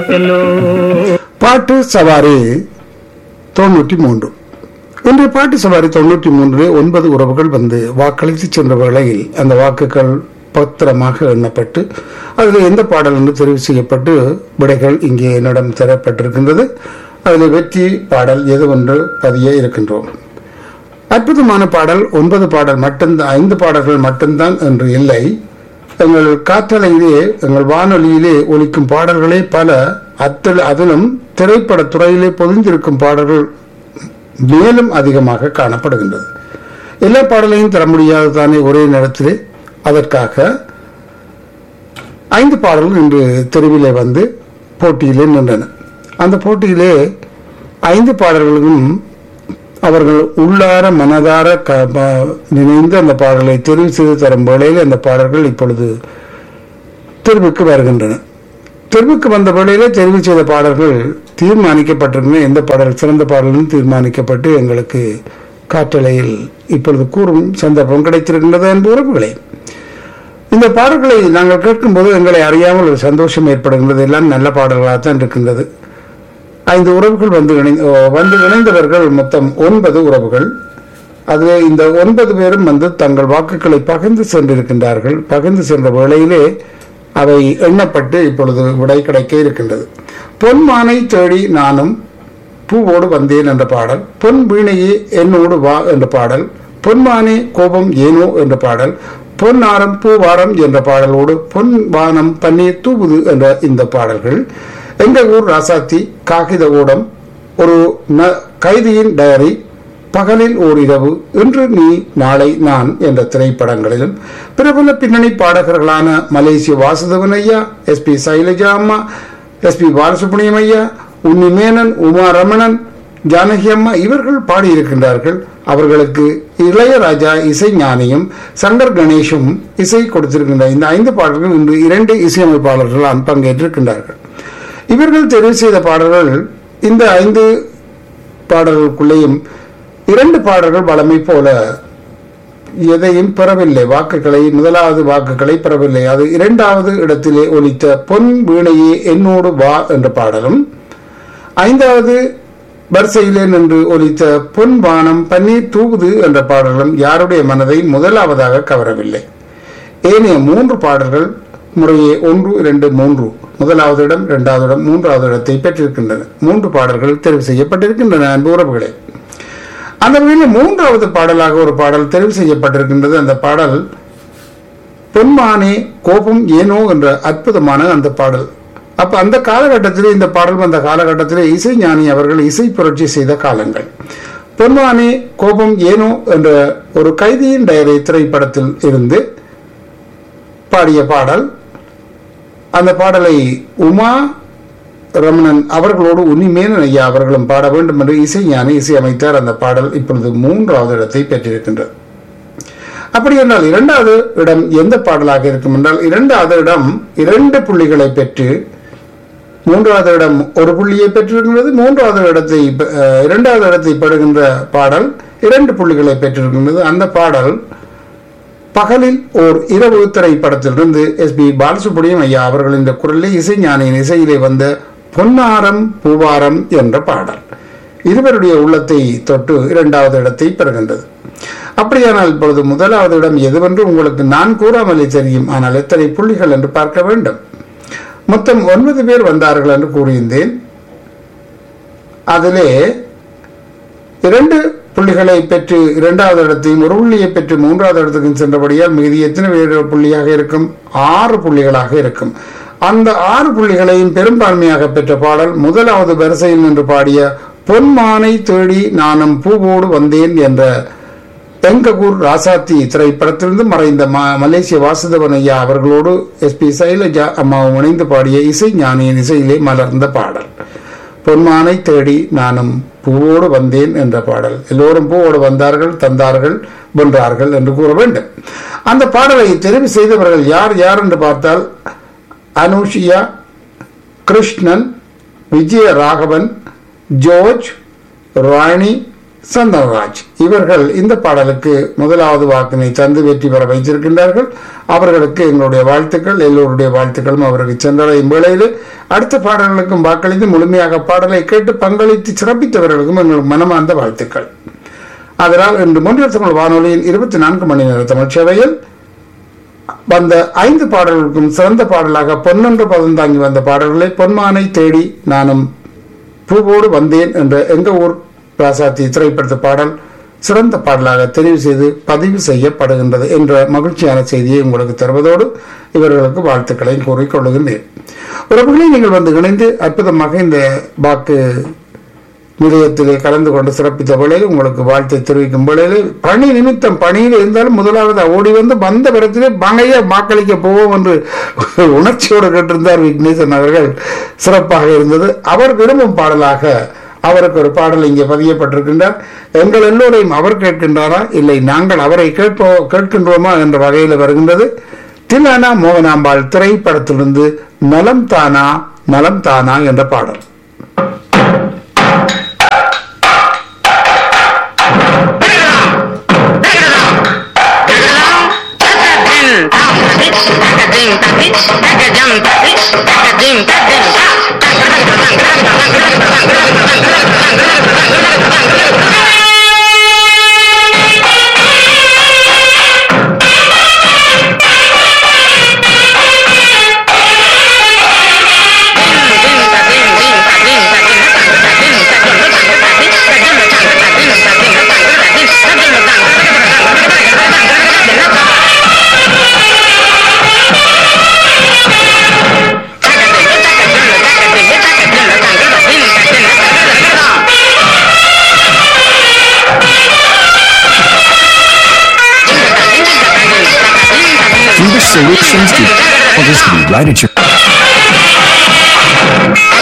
பாட்டு சவாரி தொண்ணூற்றி மூன்று இன்றைய பாட்டு சவாரி தொண்ணூற்றி மூன்று ஒன்பது உறவுகள் வந்து வாக்களித்து சென்ற வேளையில் அந்த வாக்குகள் பத்திரமாக எண்ணப்பட்டு அதில் எந்த பாடல் என்று தெரிவு செய்யப்பட்டு விடைகள் இங்கே என்னிடம் தரப்பட்டிருக்கின்றது அதில் வெற்றி பாடல் எதுவென்று பதிய இருக்கின்றோம் அற்புதமான பாடல் ஒன்பது பாடல் மட்டும்தான் ஐந்து பாடல்கள் மட்டும்தான் என்று இல்லை எங்கள் காற்றலையிலே எங்கள் வானொலியிலே ஒலிக்கும் பாடல்களே பல அத்தல் அதிலும் திரைப்பட துறையிலே பொதிந்திருக்கும் பாடல்கள் மேலும் அதிகமாக காணப்படுகின்றது எல்லா பாடலையும் தர முடியாது தானே ஒரே நேரத்திலே அதற்காக ஐந்து பாடல்கள் இன்று தெருவிலே வந்து போட்டியிலே நின்றன அந்த போட்டியிலே ஐந்து பாடல்களும் அவர்கள் உள்ளார மனதார க ப- நினைந்து அந்த பாடலை தெரிவு செய்து தரும் வேளையில் அந்த பாடல்கள் இப்பொழுது தெரிவுக்கு வருகின்றன தெரிவுக்கு வந்த வேளையிலே தெரிவு செய்த பாடல்கள் தீர்மானிக்கப்பட்டிருக்கின்றன எந்த பாடல் சிறந்த பாடலும் தீர்மானிக்கப்பட்டு எங்களுக்கு காற்றலையில் இப்பொழுது கூறும் சந்தர்ப்பம் கிடைத்திருக்கின்றது என்ப உறவுகளே இந்த பாடல்களை நாங்கள் கேட்கும்போது எங்களை அறியாமல் ஒரு சந்தோஷம் ஏற்படுகின்றது எல்லாம் நல்ல பாடல்களாகத்தான் இருக்கின்றது ஐந்து உறவுகள் வந்து இணைந்து ஓ, வந்து இணைந்தவர்கள் மொத்தம் ஒன்பது உறவுகள் அதில் இந்த ஒன்பது பேரும் வந்து தங்கள் வாக்குகளை பகிர்ந்து சென்றிருக்கின்றார்கள் பகிர்ந்து சென்ற வேளையிலே அவை எண்ணப்பட்டு இப்பொழுது விடை கிடைக்க இருக்கின்றது பொன்மானை தேடி நானும் பூவோடு வந்தேன் என்ற பாடல் பொன் வீணையே என்னோடு வா என்ற பாடல் பொன்மானே கோபம் ஏனோ என்ற பாடல் பொன்னாரம் பூவாரம் என்ற பாடலோடு பொன் வானம் பன்னீர் தூவுது என்ற இந்த பாடல்கள் எங்கள் ஊர் ராசாத்தி காகித ஊடம் ஒரு ந- கைதியின் டயரி பகலில் ஓரிரவு இன்று நீ நாளை நான் என்ற திரைப்படங்களிலும் பிரபல பின்னணி பாடகர்களான மலேசிய வாசுதவன் ஐயா எஸ் பி சைலஜா அம்மா எஸ் பி பாலசுப்ரமணியம் ஐயா உன்னி மேனன் உமா ரமணன் ஜானகி அம்மா இவர்கள் பாடியிருக்கின்றார்கள் அவர்களுக்கு இளையராஜா இசை ஞானியும் சங்கர் கணேஷும் இசை கொடுத்திருக்கின்ற இந்த ஐந்து பாடல்கள் இன்று இரண்டு இசையமைப்பாளர்களால் பங்கேற்றிருக்கின்றார்கள் இவர்கள் தெரிவு செய்த பாடல்கள் இந்த ஐந்து பாடல்களுக்குள்ளேயும் இரண்டு பாடல்கள் வளமை போல எதையும் பெறவில்லை வாக்குகளை முதலாவது வாக்குகளை பெறவில்லை அது இரண்டாவது இடத்திலே ஒலித்த பொன் வீணையே என்னோடு வா என்ற பாடலும் ஐந்தாவது வரிசையிலே நின்று ஒலித்த பொன் வானம் பன்னீர் தூவுது என்ற பாடலும் யாருடைய மனதை முதலாவதாக கவரவில்லை ஏனைய மூன்று பாடல்கள் முறையே ஒன்று இரண்டு மூன்று முதலாவது இடம் இரண்டாவது இடம் மூன்றாவது இடத்தை பெற்றிருக்கின்றன மூன்று பாடல்கள் தெரிவு செய்யப்பட்டிருக்கின்றன அன்பு உறவுகளே அந்த வகையில் மூன்றாவது பாடலாக ஒரு பாடல் தெரிவு செய்யப்பட்டிருக்கின்றது அந்த பாடல் பொன்மானே கோபம் ஏனோ என்ற அற்புதமான அந்த பாடல் அப்ப அந்த காலகட்டத்திலே இந்த பாடல் வந்த காலகட்டத்திலே இசை ஞானி அவர்கள் இசை புரட்சி செய்த காலங்கள் பொன்மானே கோபம் ஏனோ என்ற ஒரு கைதியின் டயரி திரைப்படத்தில் இருந்து பாடிய பாடல் அந்த பாடலை உமா ரமணன் அவர்களோடு உன்னிமேனன் ஐயா அவர்களும் பாட வேண்டும் என்று இசை ஞானி இசையமைத்தார் அந்த பாடல் இப்பொழுது மூன்றாவது இடத்தை பெற்றிருக்கின்றது அப்படி என்றால் இரண்டாவது இடம் எந்த பாடலாக இருக்கும் என்றால் இரண்டாவது இடம் இரண்டு புள்ளிகளை பெற்று மூன்றாவது இடம் ஒரு புள்ளியை பெற்றிருக்கின்றது மூன்றாவது இடத்தை அஹ், இரண்டாவது இடத்தை பெறுகின்ற பாடல் இரண்டு புள்ளிகளை பெற்றிருக்கின்றது அந்த பாடல் பகலில் ஓர் இரவு திரைப்படத்திலிருந்து எஸ் பி பாலசுப்ரமணியம் ஐயா அவர்களின் குரலில் இசைஞானியின் இசையிலே வந்த பொன்னாரம் பூவாரம் என்ற பாடல் இருவருடைய உள்ளத்தை தொட்டு இரண்டாவது இடத்தை பெறுகின்றது அப்படியானால் இப்பொழுது முதலாவது இடம் எதுவென்று உங்களுக்கு நான் கூறாமலே தெரியும் ஆனால் எத்தனை புள்ளிகள் என்று பார்க்க வேண்டும் மொத்தம் ஒன்பது பேர் வந்தார்கள் என்று கூறியிருந்தேன் அதிலே இரண்டு புள்ளிகளை பெற்று இரண்டாவது இடத்தையும் ஒரு புள்ளியை பெற்று மூன்றாவது இடத்துக்கும் சென்றபடியால் மீதி எத்தனை பேர் புள்ளியாக இருக்கும் ஆறு புள்ளிகளாக இருக்கும் அந்த ஆறு புள்ளிகளையும் பெரும்பான்மையாக பெற்ற பாடல் முதலாவது வரிசையில் நின்று பாடிய பொன்மானை தேடி நானும் பூவோடு வந்தேன் என்ற தெங்ககூர் ராசாத்தி திரைப்படத்திலிருந்து மறைந்த ம- மலேசிய வாசுதவன் ஐயா அவர்களோடு எஸ் பி சைலஜா அம்மாவும் இணைந்து பாடிய இசை ஞானியின் இசையிலே மலர்ந்த பாடல் பொன்மானை தேடி நானும் பூவோடு வந்தேன் என்ற பாடல் எல்லோரும் பூவோடு வந்தார்கள் தந்தார்கள் வென்றார்கள் என்று கூற வேண்டும் அந்த பாடலை தெரிவு செய்தவர்கள் யார் யார் என்று பார்த்தால் அனுஷியா கிருஷ்ணன் விஜய ராகவன் ஜோர்ஜ் ராணி சந்தனராஜ் இவர்கள் இந்த பாடலுக்கு முதலாவது வாக்கினை தந்து வெற்றி பெற வைத்திருக்கின்றார்கள் அவர்களுக்கு எங்களுடைய வாழ்த்துக்கள் எல்லோருடைய வாழ்த்துக்களும் அவருக்கு சென்றடையும் வேளையில் அடுத்த பாடல்களுக்கும் வாக்களித்து முழுமையாக பாடலை கேட்டு பங்களித்து சிறப்பித்தவர்களுக்கும் எங்களுக்கு மனமார்ந்த வாழ்த்துக்கள் அதனால் இன்று மூன்றில் தமிழ் வானொலியின் இருபத்தி நான்கு மணி நேர தமிழ் சேவையில் வந்த ஐந்து பாடல்களுக்கும் சிறந்த பாடலாக பொன்னென்று பதம் தாங்கி வந்த பாடல்களை பொன்மானை தேடி நானும் பூவோடு வந்தேன் என்ற எங்க ஊர் ராசாத்தி திரைப்படத்த பாடல் சிறந்த பாடலாக தெரிவு செய்து பதிவு செய்யப்படுகின்றது என்ற மகிழ்ச்சியான செய்தியை உங்களுக்கு தருவதோடு இவர்களுக்கு வாழ்த்துக்களை கூறிக்கொள்ளுகின்றேன் உறவுகளை நீங்கள் வந்து இணைந்து அற்புதமாக இந்த வாக்கு நிலையத்திலே கலந்து கொண்டு சிறப்பித்த வேளையில் உங்களுக்கு வாழ்த்தை தெரிவிக்கும் வேளையில் பணி நிமித்தம் பணியில் இருந்தாலும் முதலாவது ஓடி வந்து வந்த பிறத்திலே பங்கைய வாக்களிக்க போவோம் என்று உணர்ச்சியோடு கேட்டிருந்தார் விக்னேசன் அவர்கள் சிறப்பாக இருந்தது அவர் விரும்பும் பாடலாக அவருக்கு ஒரு பாடல் இங்கே பதியப்பட்டிருக்கின்றார் எங்கள் எல்லோரையும் அவர் கேட்கின்றாரா இல்லை நாங்கள் அவரை கேட்போ கேட்கின்றோமா என்ற வகையில் வருகின்றது தில்லானா மோகனாம்பாள் திரைப்படத்திலிருந்து நலம் தானா நலம் தானா என்ற பாடல் Through the solutions to obviously right at your